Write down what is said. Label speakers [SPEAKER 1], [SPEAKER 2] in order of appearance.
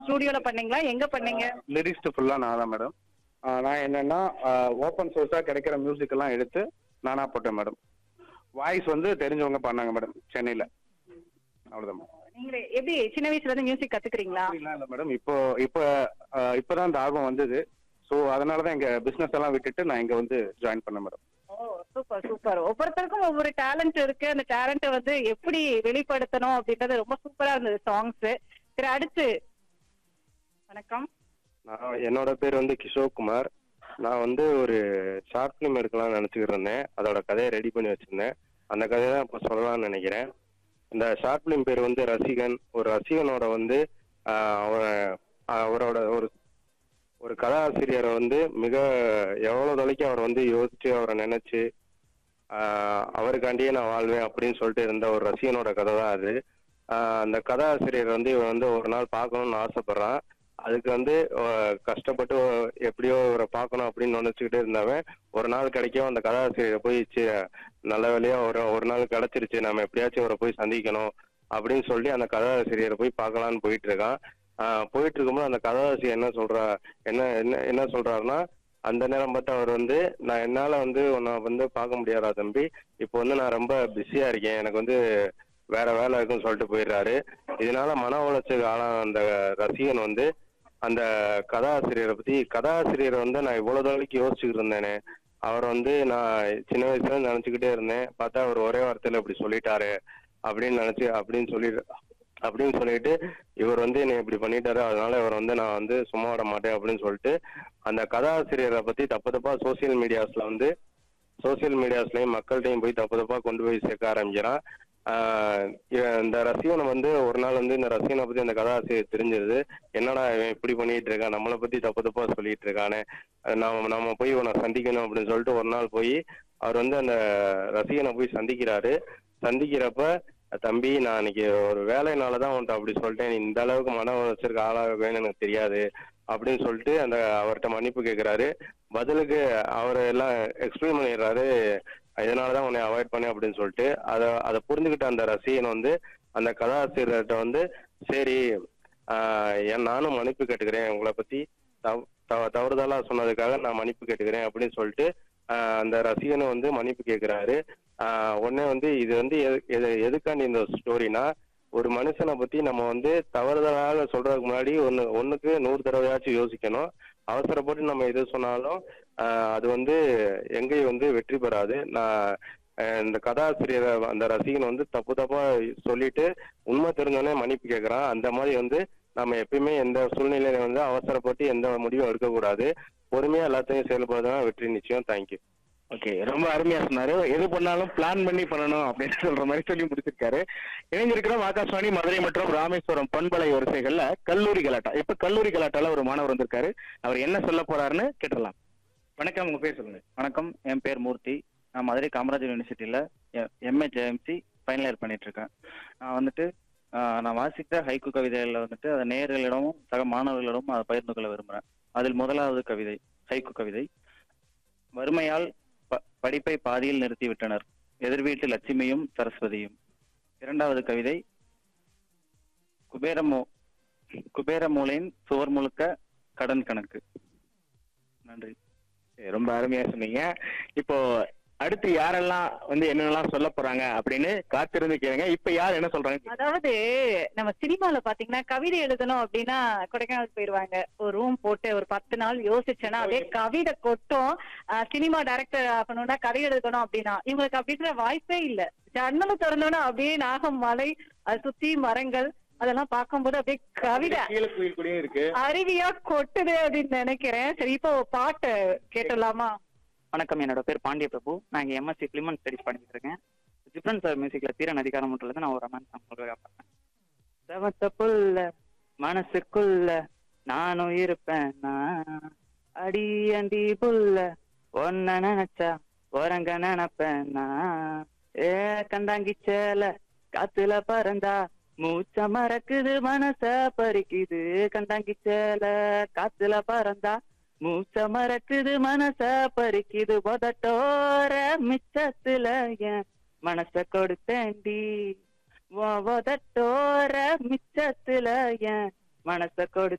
[SPEAKER 1] ஸ்டூடியோல பண்ணீங்களா எங்க பண்ணீங்க
[SPEAKER 2] லிரிக்ஸ்ட் ஃபுல்லா நான் தான் மேடம் நான் என்னன்னா ஓப்பன் சோர்ஸா கிடைக்கிற மியூசிக் எல்லாம் எடுத்து நானா போட்டேன் மேடம் வாய்ஸ் வந்து தெரிஞ்சவங்க பண்ணாங்க மேடம் சென்னையில அவ்வளவுதான் மேடம்
[SPEAKER 1] நீங்க எப்படி சின்ன வயசுல இருந்து மியூசிக் கத்துக்கிறீங்களா
[SPEAKER 2] அப்படிலாம் இல்ல மேடம் இப்போ இப்போ ஆஹ் இப்பதான் இந்த ஆர்வம் வந்தது ஸோ அதனால தான் எங்க பிசினஸ் எல்லாம் விட்டுட்டு நான் இங்க வந்து ஜாயின் பண்ணேன் மேடம்
[SPEAKER 1] ஓ சூப்பர் சூப்பர் ஒவ்வொருத்தருக்கும் ஒவ்வொரு டேலண்ட் இருக்கு அந்த டேலண்ட்டை வந்து எப்படி வெளிப்படுத்தணும் அப்படின்றது ரொம்ப சூப்பரா இருந்தது சாங்ஸ் சரி அடுத்து வணக்கம்
[SPEAKER 3] நான் என்னோட பேர் வந்து கிஷோர் குமார் நான் வந்து ஒரு ஷார்ட் ஃபிலிம் எடுக்கலாம்னு நினச்சிக்கிட்டு இருந்தேன் அதோட கதையை ரெடி பண்ணி வச்சிருந்தேன் அந்த கதையை தான் இப்போ சொல்லலாம்னு நினைக்கிறேன் இந்த ஷார்ட் ஃபிலிம் பேர் வந்து ரசிகன் ஒரு ரசிகனோட வந்து ஆஹ், அவ- அவரோட ஒரு ஒரு கதாசிரியரை வந்து மிக எவ்வளோ தொலைக்கும் அவர் வந்து யோசிச்சு அவரை நினைச்சு ஆஹ், அவருக்காண்டியே நான் வாழ்வேன் அப்படின்னு சொல்லிட்டு இருந்த ஒரு ரசிகனோட கதை தான் அது ஆஹ், அந்த கதாசிரியர் வந்து இவன் வந்து ஒரு நாள் பார்க்கணும்னு ஆசைப்படுறான் அதுக்கு வந்து அஹ், கஷ்டப்பட்டு எப்படியோ இவரை பார்க்கணும் அப்படின்னு நினைச்சுக்கிட்டே இருந்தவன் ஒரு நாள் கிடைக்கும் அந்த கதாசிரியரை போய் சி நல்ல வேலையா ஒரு ஒரு நாள் கிடைச்சிருச்சு நம்ம எப்படியாச்சும் இவரை போய் சந்திக்கணும் அப்படின்னு சொல்லி அந்த கதாசிரியரை போய் பார்க்கலான்னு போயிட்டு இருக்கான் ஆஹ், போயிட்டு இருக்கும்போது அந்த கதாசிரியர் என்ன சொல்றா என்ன என்ன என்ன சொல்றாருன்னா அந்த நேரம் பார்த்து அவர் வந்து நான் என்னால வந்து உன்னை வந்து பார்க்க முடியாதா தம்பி இப்போ வந்து நான் ரொம்ப பிஸியா இருக்கேன் எனக்கு வந்து வேற வேலை இருக்குன்னு சொல்லிட்டு போயிடுறாரு இதனால மன உளைச்சலுக்கு ஆளான அந்த ரசிகன் வந்து அந்த கதாசிரியரை பத்தி கதாசிரியரை வந்து நான் இவ்வளவு நாளைக்கு யோசிச்சுக்கிட்டு இருந்தேனே அவர் வந்து நான் சின்ன வயசுல இருந்து நினைச்சுக்கிட்டே இருந்தேன் பார்த்தா அவர் ஒரே வார்த்தையில இப்படி சொல்லிட்டாரு அப்படின்னு நினைச்சு அப்படின்னு சொல்லி அப்படின்னு சொல்லிட்டு இவர் வந்து என்னை இப்படி பண்ணிட்டாரு அதனால இவர் வந்து நான் வந்து சும்மா விட மாட்டேன் அப்படின்னு சொல்லிட்டு அந்த கதாசிரியரை பத்தி தப்பு தப்பா சோசியல் மீடியாஸ்ல வந்து சோசியல் மீடியாஸ்லயும் மக்கள்கிட்டயும் போய் தப்பு தப்பா கொண்டு போய் சேர்க்க ஆரம்பிக்கிறான் ஆஹ் இவன் இந்த ரசிகனை வந்து ஒரு நாள் வந்து இந்த ரசிகனை பத்தி அந்த கதாசிரியர் தெரிஞ்சது என்னடா இவன் இப்படி பண்ணிட்டு இருக்கான் நம்மளை பத்தி தப்பு தப்பா சொல்லிட்டு இருக்கானே அஹ் நாம நம்ம போய் இவனை சந்திக்கணும் அப்படின்னு சொல்லிட்டு ஒரு நாள் போய் அவர் வந்து அந்த ரசிகனை போய் சந்திக்கிறாரு சந்திக்கிறப்ப தம்பி நான் இன்னைக்கு ஒரு வேலைனால தான் உன்ட்ட அப்படி சொல்லிட்டேன் நீ இந்த அளவுக்கு மன உளைச்சலுக்கு ஆளாகுவேன்னு எனக்கு தெரியாது அப்படின்னு சொல்லிட்டு அந்த அவர்கிட்ட மன்னிப்பு கேட்கிறாரு பதிலுக்கு அவர் எல்லாம் எக்ஸ்பிளைன் பண்ணிடுறாரு இதனால தான் உன்னை அவாய்ட் பண்ணேன் அப்படின்னு சொல்லிட்டு அதை அதை புரிஞ்சுக்கிட்ட அந்த ரசிகன் வந்து அந்த கதாசிரியர்கிட்ட வந்து சரி ஆஹ் என் நானும் மன்னிப்பு கேட்டுக்கிறேன் உங்களை பத்தி தவ- தவ- தவறுதலா சொன்னதுக்காக நான் மன்னிப்பு கேட்டுக்கிறேன் அப்படின்னு சொல்லிட்டு ஆஹ் அந்த ரசிகனும் வந்து மன்னிப்பு கேட்கிறாரு ஆஹ் உடனே வந்து இது வந்து எது- எது- எதுக்காண்டி இந்த ஸ்டோரினா ஒரு மனுஷனை பத்தி நம்ம வந்து தவறுதலாக சொல்றதுக்கு முன்னாடி ஒன்னு ஒண்ணுக்கு நூறு தடவையாச்சும் யோசிக்கணும் அவசரப்பட்டு நம்ம எது சொன்னாலும் ஆஹ் அது வந்து எங்கேயும் வந்து வெற்றி பெறாது நான் ஆஹ் இந்த கதாசிரியரை அந்த ரசிகன் வந்து தப்பு தப்பா சொல்லிட்டு உண்மை தெரிஞ்சோடனே மன்னிப்பு கேட்கறான் அந்த மாதிரி வந்து நம்ம எப்பயுமே எந்த சூழ்நிலையில வந்து அவசரப்பட்டு எந்த முடிவும் எடுக்கக்கூடாது பொறுமையா எல்லாத்தையும் செயல்படுறதுனா வெற்றி நிச்சயம் தேங்க்யூ
[SPEAKER 4] ஓகே ரொம்ப அருமையா சொன்னாரு எது பண்ணாலும் பிளான் பண்ணி பண்ணணும் அப்படின்னு சொல்ற மாதிரி சொல்லி முடிச்சிருக்காரு இணைஞ்சிருக்கிறோம் ஆகாஷ்வாணி மதுரை மற்றும் ராமேஸ்வரம் பண்பலை வரிசைகள்ல கல்லூரி கலாட்டா இப்ப கல்லூரி கலாட்டால ஒரு மாணவர் வந்திருக்காரு அவர் என்ன சொல்ல போறாருன்னு கேட்டுடலாம் வணக்கம் உங்க பேர் சொல்லுங்க
[SPEAKER 5] வணக்கம் என் பேர் மூர்த்தி நான் மதுரை காமராஜர் யூனிவர்சிட்டியில் எம்ஏ ஜேஎம்சி ஃபைனல் இயர் பண்ணிட்டு இருக்கேன் நான் வந்துட்டு ஆஹ், நான் வாசித்த ஹைக்கு கவிதைகளில் வந்துட்டு அதை நேயர்களிடமும் சக மாணவர்களிடமும் அதை பகிர்ந்து கொள்ள விரும்புகிறேன் அதில் முதலாவது கவிதை ஹைக்கு கவிதை வறுமையால் ப- படிப்பை பாதியில் நிறுத்திவிட்டனர் எதிர்வீட்டு லட்சுமியும் சரஸ்வதியும் இரண்டாவது கவிதை குபேரமோ குபேரமூலையின் சுவர் முழுக்க கடன் கணக்கு நன்றி
[SPEAKER 4] சரி, ரொம்ப அருமையா சொன்னீங்க இப்போ அடுத்து யாரெல்லாம் வந்து என்னென்னலாம் சொல்ல போறாங்க அப்படின்னு காத்திருந்து கேளுங்க இப்ப யார் என்ன சொல்றாங்க
[SPEAKER 1] அதாவது நம்ம சினிமால பாத்தீங்கன்னா கவிதை எழுதணும் அப்படின்னா கொடைக்கானல் போயிருவாங்க ஒரு ரூம் போட்டு ஒரு பத்து நாள் யோசிச்சேன்னா அப்படியே கவிதை கொட்டும் ஆஹ் சினிமா டைரக்டர் ஆகணும்னா கதை எழுதணும் அப்படின்னா இவங்களுக்கு அப்படின்ற வாய்ப்பே இல்ல ஜன்னலை திறந்தோன்னா அப்படியே நாகம் மலை அதை சுத்தி மரங்கள் அதெல்லாம் பார்க்கும்போது அப்படியே கவிதை
[SPEAKER 4] கீழே கோயில் கூடயும் இருக்கு
[SPEAKER 1] அருவியா கொட்டுது அப்படின்னு நினைக்கிறேன் சரி இப்போ பாட்டு கேட்டுடலாமா
[SPEAKER 5] வணக்கம் என்னோட பேர் பாண்டிய பிரபு நான் இங்கே எம்எஸ்சி ஃபிலிம் அண்ட் ஸ்டடிஸ் பண்ணிட்டு இருக்கேன் ஜிப்ரன் சார் மியூசிக்ல தீரன் அதிகாரம் மட்டும் நான் ஒரு ரொமான்ஸ் சாங் சொல்றதா பார்த்தேன் செவத்த புல்ல மனசுக்குள்ள நானும் இருப்பேன் நான் அடி அண்டி புல்ல ஒன்ன நினைச்சா ஓரங்க நினைப்பேன் நான் ஏ கண்டாங்கி சேல காத்துல பறந்தா மூச்ச மறக்குது மனச பறிக்குது கண்டாங்கி சேல காத்துல பறந்தா மூச்ச மறக்குது மனச பறிக்குது உதட்டோர மிச்சத்துல என் மனச கொடுத்தேண்டி உன் உதட்டோர மிச்சத்துல என் மனச கொடு